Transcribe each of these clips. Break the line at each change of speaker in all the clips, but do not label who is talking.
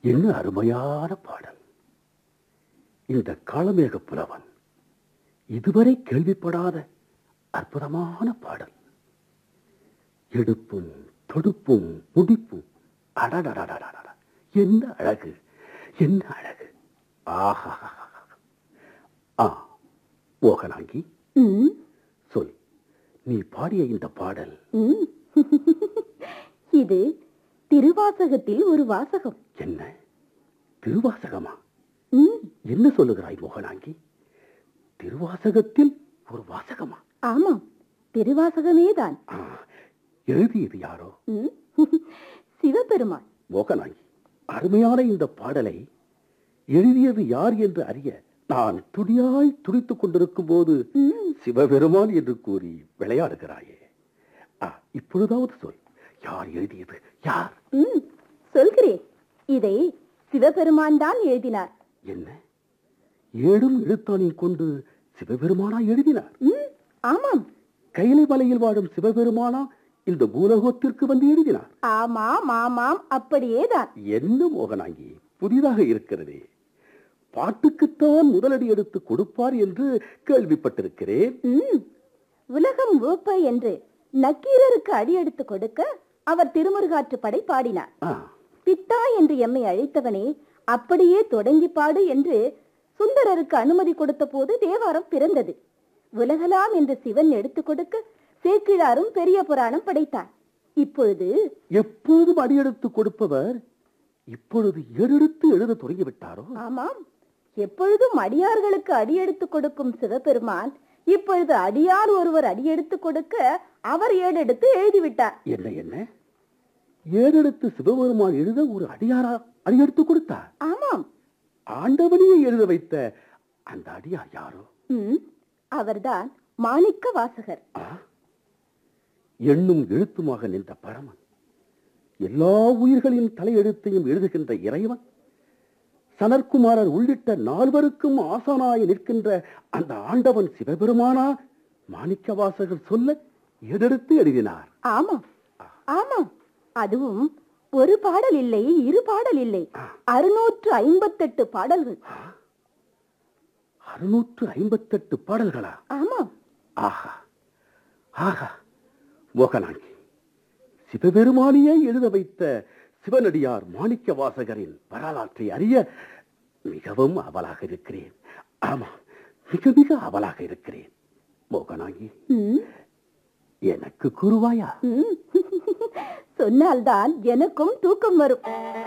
என்ன அருமையான பாடல் இந்த காளமேக புலவன் இதுவரை கேள்விப்படாத அற்புதமான பாடல் எடுப்பும் தொடுப்பும் முடிப்பும் அடடடடடடட என்ன அழகு என்ன அழகு ஆஹா ஆ மோகனாங்கி
ம்,
சொல் நீ பாடிய இந்த பாடல்
ம். இது திருவாசகத்தில் ஒரு வாசகம்
என்ன திருவாசகமா
ம்,
என்ன சொல்லுகிறாய் மோகனாங்கி திருவாசகத்தில் ஒரு வாசகமா
ஆமாம் திருவாசகமேதான்
ஆ, எழுதியது யாரோ
ம், சிவபெருமான்
மோகனாங்கி அருமையான இந்த பாடலை எழுதியது யார் என்று அறிய நான் துடியாய் துடித்துக் கொண்டிருக்கும் போது
ம்,
சிவபெருமான் என்று கூறி விளையாடுகிறாயே ஆ, இப்பொழுதாவது சொல் யார் எழுதியது யார்
ம், சொல்கிறேன் இதை சிவபெருமான் தான் எழுதினார்
என்ன ஏழும் எழுத்தாணில் கொண்டு சிவபெருமானா எழுதினார்
ம், ஆமாம்
கைலை மலையில் வாழும் சிவபெருமானா இந்த பூலோகத்திற்கு வந்து எழுதினார்
ஆமாம் ஆமாம் அப்படியேதான்
என்ன மோகனாங்கி புதிதாக இருக்கிறதே பாட்டுக்குத்தான் முதலடி எடுத்து கொடுப்பார் என்று கேள்விப்பட்டிருக்கிறேன்
ம், உலகம் ஓப்ப என்று நக்கீரருக்கு அடியெடுத்து கொடுக்க அவர் திருமுருகாற்றுப்படை பாடினார்
ஆ,
பித்தா என்று எம்மை அழைத்தவனே அப்படியே தொடங்கி பாடு என்று சுந்தரருக்கு அனுமதி கொடுத்த போது தேவாரம் பிறந்தது உலகலாம் என்று சிவன் எடுத்துக் கொடுக்க சேக்கிழாரும் பெரிய புராணம் படைத்தார் இப்பொழுது
எப்பொழுதும் அடியெடுத்து கொடுப்பவர் இப்பொழுது ஏறெடுத்து எழுத தொடங்கிவிட்டாரோ
ஆமாம் எப்பொழுதும் அடியார்களுக்கு அடியெடுத்து கொடுக்கும் சிவபெருமான் இப்பொழுது அடியார் ஒருவர் அடியெடுத்து கொடுக்க அவர் ஏடெடுத்து எழுதிவிட்டார்
என்ன என்ன ஏறெடுத்து சிவபெருமான் எழுத ஒரு அடியாரா அடியெடுத்து கொடுத்தார்
ஆமாம்
ஆண்டவனையே எழுத வைத்த அந்த அடியார் யாரோ
ம், அவர்தான் மாணிக்க வாசகர்
ஆ? எண்ணும் எழுத்துமாக நின்ற பரமன் எல்லா உயிர்களின் தலையெழுத்தையும் எழுதுகின்ற இறைவன் சனற்குமாரர் உள்ளிட்ட நால்வருக்கும் ஆசானாய் நிற்கின்ற அந்த ஆண்டவன் சிவபெருமானா மாணிக்க வாசகர் சொல்ல எதெடுத்து எழுதினார்
ஆமாம் ஆமாம் அதுவும் ஒரு பாடல் இல்லை இரு பாடல் இல்லை அறுநூற்று ஐம்பத்தெட்டு பாடல்கள்
அறுநூற்று ஐம்பத்தெட்டு பாடல்களா
ஆமாம்
ஆஹா ஆஹா மோகனாங்கி சிவபெருமானியே எழுத வைத்த சிவனடியார் மாணிக்க வாசகரின் வரலாற்றை அறிய மிகவும் அவலாக இருக்கிறேன் ஆமா மிக மிக அவலாக இருக்கிறேன் மோகனாங்கி
ம்,
எனக்கு கூறுவாயா
ம். சொன்னால்தான் எனக்கும் தூக்கம் வரும்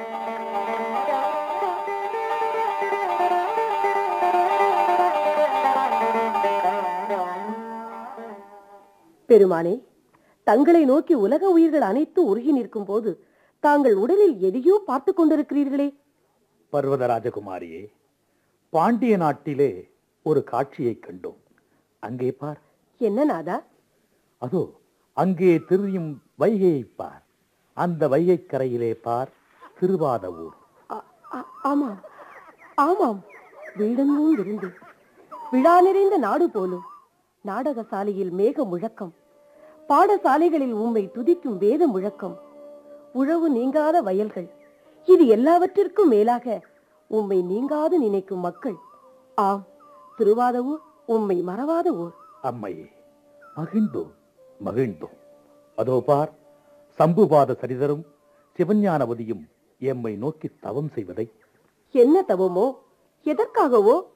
பெருமானே தங்களை நோக்கி உலக உயிர்கள் அனைத்தும் உருகி நிற்கும் போது தாங்கள் உடலில் எதையோ பார்த்துக் கொண்டிருக்கிறீர்களே
பர்வத ராஜகுமாரியே பாண்டிய நாட்டிலே ஒரு காட்சியைக் கண்டோம் அங்கே பார்
என்ன நாதா
அதோ அங்கே திரியும் வைகையை பார் அந்த வைகைக் கரையிலே பார் திருவாத ஊர்
ஆ- ஆ- ஆமாம் ஆமாம் வீடெங்கும் விருந்து விழா நிறைந்த நாடு போலும் நாடக சாலையில் மேக முழக்கம் பாடசாலைகளில் உம்மை துதிக்கும் வேத முழக்கம் உழவு நீங்காத வயல்கள் இது எல்லாவற்றிற்கும் மேலாக உம்மை நீங்காது நினைக்கும் மக்கள் ஆம் திருவாத ஊர் உம்மை மறவாத ஊர்
அம்மையே மகிழ்ந்தோம் மகிழ்ந்தோம் அதோ பார் சம்புபாத சரிதரும் சிவஞானவதியும் எம்மை நோக்கி தவம் செய்வதை
என்ன தவமோ எதற்காகவோ